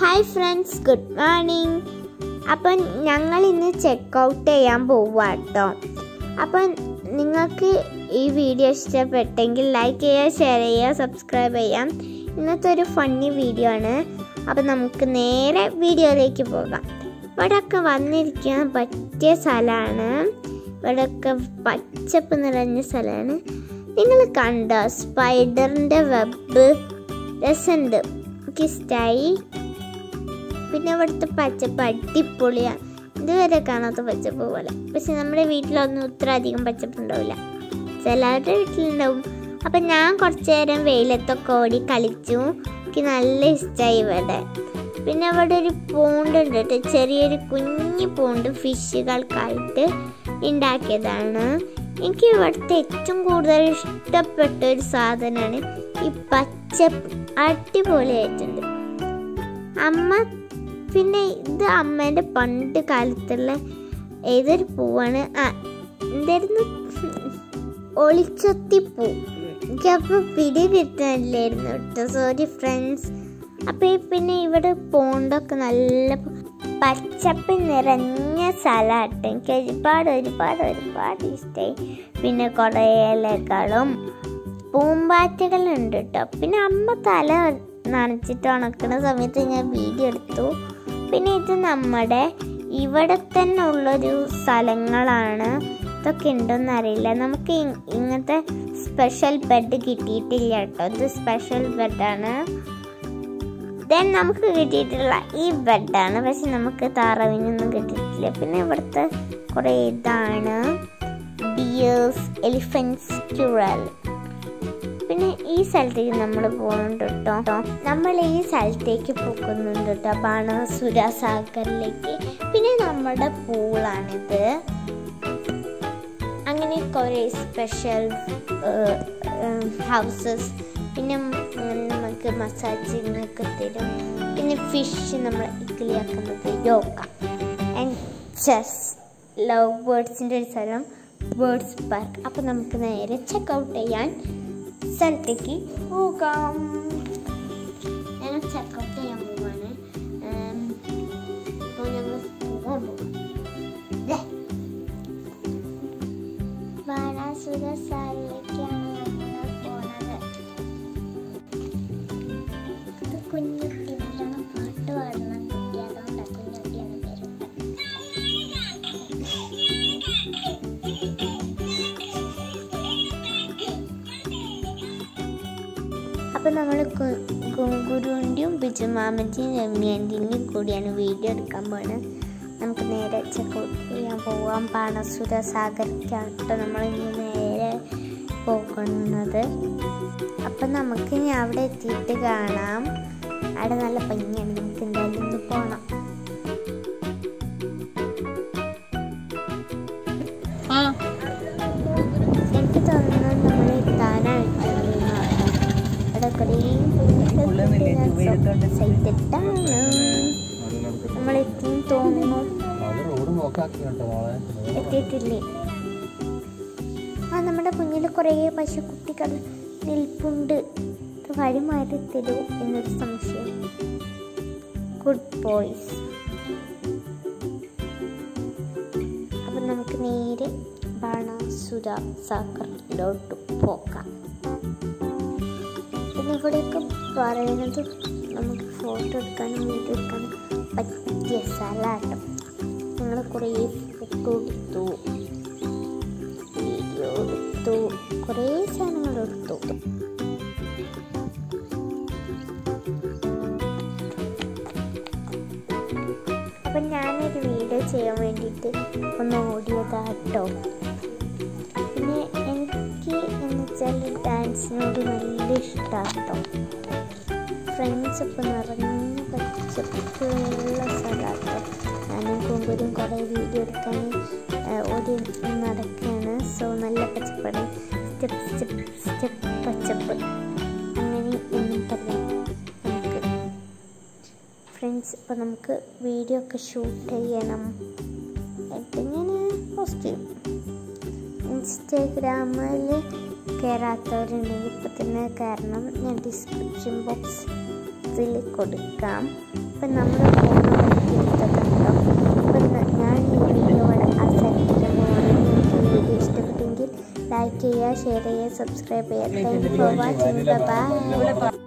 hi friends good morning അപ്പം ഞങ്ങൾ ഇന്ന് ചെക്ക് ഔട്ട് ചെയ്യാൻ പോവുക കേട്ടോ അപ്പം നിങ്ങൾക്ക് ഈ വീഡിയോ ഇഷ്ടപ്പെട്ടെങ്കിൽ ലൈക്ക് ചെയ്യുക ഷെയർ ചെയ്യുക സബ്സ്ക്രൈബ് ചെയ്യാം ഇന്നത്തെ ഒരു ഫണ്ണി വീഡിയോ ആണ് അപ്പം നമുക്ക് നേരെ വീഡിയോയിലേക്ക് പോകാം ഇവിടെയൊക്കെ വന്നിരിക്കാൻ പറ്റിയ സ്ഥലമാണ് ഇവിടെയൊക്കെ പച്ചപ്പ് നിറഞ്ഞ സ്ഥലമാണ് നിങ്ങൾ കണ്ടോ സ്പൈഡറിൻ്റെ വെബ് രസമുണ്ട് എനിക്ക് ഇഷ്ടമായി പിന്നെ ഇവിടുത്തെ പച്ചപ്പ് അടിപൊളിയാണ് ഇതുവരെ കാണാത്ത പച്ചപ്പ് പോലെ പക്ഷെ നമ്മുടെ വീട്ടിലൊന്നും ഇത്ര അധികം പച്ചപ്പ് ഉണ്ടാവില്ല ചിലവരുടെ വീട്ടിലുണ്ടാവും അപ്പം ഞാൻ കുറച്ച് നേരം വെയിലത്തൊക്കെ ഓടി കളിച്ചു എനിക്ക് നല്ല ഇഷ്ടമായി ഇവിടെ പിന്നെ ഇവിടെ ഒരു പൂണ്ട് ഉണ്ട് കേട്ടോ ചെറിയൊരു കുഞ്ഞു പൂണ്ട് ഫിഷുകൾക്കായിട്ട് ഉണ്ടാക്കിയതാണ് എനിക്ക് ഇവിടുത്തെ ഏറ്റവും കൂടുതൽ ഇഷ്ടപ്പെട്ട ഒരു സാധനമാണ് ഈ പച്ചപ്പ് അടിപൊളിയായിട്ടുണ്ട് അമ്മ പിന്നെ ഇത് അമ്മേൻ്റെ പണ്ട് കാലത്തുള്ള ഏതൊരു പൂവാണ് ആ എന്തായിരുന്നു ഒളിച്ചൊത്തിപ്പൂ എനിക്കപ്പോൾ പിടി കിട്ടാനില്ലായിരുന്നു കേട്ടോ സോറി ഫ്രണ്ട്സ് അപ്പോൾ പിന്നെ ഇവിടെ പോണ്ടൊക്കെ നല്ല പച്ചപ്പ് നിറഞ്ഞ സ്ഥലമാട്ടോ എനിക്ക് ഒരുപാട് ഒരുപാട് ഒരുപാട് ഇഷ്ടമായി പിന്നെ കുറേ ഇലകളും പൂമ്പാറ്റകളുണ്ട് കേട്ടോ പിന്നെ അമ്മ തല നനച്ചിട്ട് ഉണക്കുന്ന സമയത്ത് ഞാൻ വീഡിയോ എടുത്തു പിന്നെ ഇത് നമ്മുടെ ഇവിടെ തന്നെ ഉള്ളൊരു സ്ഥലങ്ങളാണ് ഇതൊക്കെ ഉണ്ടോയെന്ന് അറിയില്ല നമുക്ക് ഇങ്ങനത്തെ സ്പെഷ്യൽ ബെഡ് കിട്ടിയിട്ടില്ല കേട്ടോ ഇത് സ്പെഷ്യൽ ബെഡാണ് ദെൻ നമുക്ക് കിട്ടിയിട്ടുള്ള ഈ ബെഡാണ് പക്ഷെ നമുക്ക് താറാവിനൊന്നും കിട്ടിയിട്ടില്ല പിന്നെ ഇവിടുത്തെ കുറേ ഇതാണ് ബിയേഴ്സ് എലിഫൻസ് ക്യൂറൽ പിന്നെ ഈ സ്ഥലത്തേക്ക് നമ്മൾ പോകുന്നുണ്ട് കേട്ടോ നമ്മൾ ഈ സ്ഥലത്തേക്ക് പോകുന്നുണ്ട് കേട്ടോ ബാണാസുര സാഗറിലേക്ക് പിന്നെ നമ്മുടെ പൂളാണിത് അങ്ങനെ കുറേ സ്പെഷ്യൽ ഹൗസസ് പിന്നെ നമുക്ക് മസാജിങ് ഒക്കെ തരും പിന്നെ ഫിഷ് നമ്മൾ ഇക്കിളിയാക്കുന്നത് യോഗ ആൻഡ് ചെസ് ലവ് ബേർഡ്സിൻ്റെ ഒരു സ്ഥലം ബേർഡ്സ് പാർക്ക് അപ്പോൾ നമുക്ക് നേരെ ചെക്ക് ഔട്ട് ചെയ്യാൻ സ്ഥലത്തേക്ക് പോകാം ഞങ്ങൾ ചെക്ക് ഔട്ട് ചെയ്യാൻ പോവാണ് അപ്പോൾ ഞങ്ങൾ പോകാൻ പോകും ബാണാസുര സാലിലേക്കാണ് നമ്മൾ പോണത് ഇത് കുഞ്ഞുട്ടിയാണ് പാട്ട് പാടുന്ന കുട്ടി അതുകൊണ്ടാണ് കുഞ്ഞുട്ടിയാണ് പേര് അപ്പം നമ്മൾ ഗുരുവിൻ്റെയും ബിജുമാമൻ്റെയും രമ്യാൻ്റെയും കൂടിയാണ് വീഡിയോ എടുക്കാൻ പോകുന്നത് നമുക്ക് നേരെ ചെക്കൗട്ട് ചെയ്യാൻ പോവാം ബാണസുര സാഗറിക്കാട്ടോ നമ്മൾ ഇന്ന് നേരെ പോകുന്നത് അപ്പം നമുക്ക് ഇനി അവിടെ എത്തിയിട്ട് കാണാം അവിടെ നല്ല ഭംഗിയാണ് നമുക്ക് എന്തായാലും ഒന്ന് പോകണം എനിക്ക് തോന്നുന്നത് നമ്മൾ എത്താനായിട്ടാണ് അവിടെ കുറേ സൈറ്റിട്ടാണ് നമ്മൾ എത്തി തോന്നുന്നു എത്തിയിട്ടില്ലേ ആ നമ്മുടെ കുഞ്ഞിൽ കുറേ പശുക്കുട്ടികൾ നിൽപ്പുണ്ട് വഴി മാറി തരൂ എന്നൊരു സംശയം ഗുഡ് ബോയ്സ് അപ്പം നമുക്ക് നേരെ ബാണാസുര സാഗറിലോട്ട് പോകാം പിന്നെ ഇവിടെയൊക്കെ പറയുന്നത് നമുക്ക് ഫോട്ടോ എടുക്കാനും വീഡിയോ എടുക്കാനും പറ്റിയ സ്ഥലമാണ് ഞങ്ങൾ കുറേ ഫോട്ടോ എടുത്തു വീഡിയോ എടുത്തു കുറേ സാധനങ്ങൾ എടുത്തു അപ്പം ഞാനൊരു വീഡിയോ ചെയ്യാൻ വേണ്ടിയിട്ട് ഒന്ന് ഓടിയതാട്ടോ പിന്നെ എനിക്ക് എന്ന് വെച്ചാൽ ഡാൻസിനോട് നല്ല ഇഷ്ടമാട്ടോ ഫ്രണ്ട്സ് ഇപ്പം നിറഞ്ഞ പച്ചപ്പുള്ള സ്ഥലമാട്ടോ ഞാനും കുമ്പുരും കുറേ വീഡിയോ എടുക്കാൻ ഒരു നടക്കുകയാണ് സോ നല്ല പച്ചപ്പാണ് സ്റ്റെപ്പ് സ്റ്റെപ്പ് സ്റ്റെപ്പ് പച്ചപ്പ് അങ്ങനെ ഒന്നും പറയാം നമുക്ക് ഫ്രണ്ട്സ് ഇപ്പം നമുക്ക് വീഡിയോ ഒക്കെ ഷൂട്ട് ചെയ്യണം എന്നിട്ട് ഞാൻ പോസ്റ്റ് ചെയ്യും ഇൻസ്റ്റാഗ്രാമിൽ കയറാത്തവരുണ്ടെങ്കിൽ ഇപ്പം തന്നെ കാരണം ഞാൻ ഡിസ്ക്രിപ്ഷൻ ബോക്സിൽ കൊടുക്കാം അപ്പം നമ്മൾ പോകുന്ന വഴിക്ക് എടുത്തത് കേട്ടോ അപ്പം ന- ഞാൻ ഈ വീഡിയോ ഇവിടെ അവസാനിപ്പിക്കാൻ പോവാണ് നിങ്ങൾക്ക് ഈ വീഡിയോ ഇഷ്ടപ്പെട്ടെങ്കിൽ ലൈക്ക് ചെയ്യുക ഷെയർ ചെയ്യുക സബ്സ്ക്രൈബ് ചെയ്യുക thank you for watching by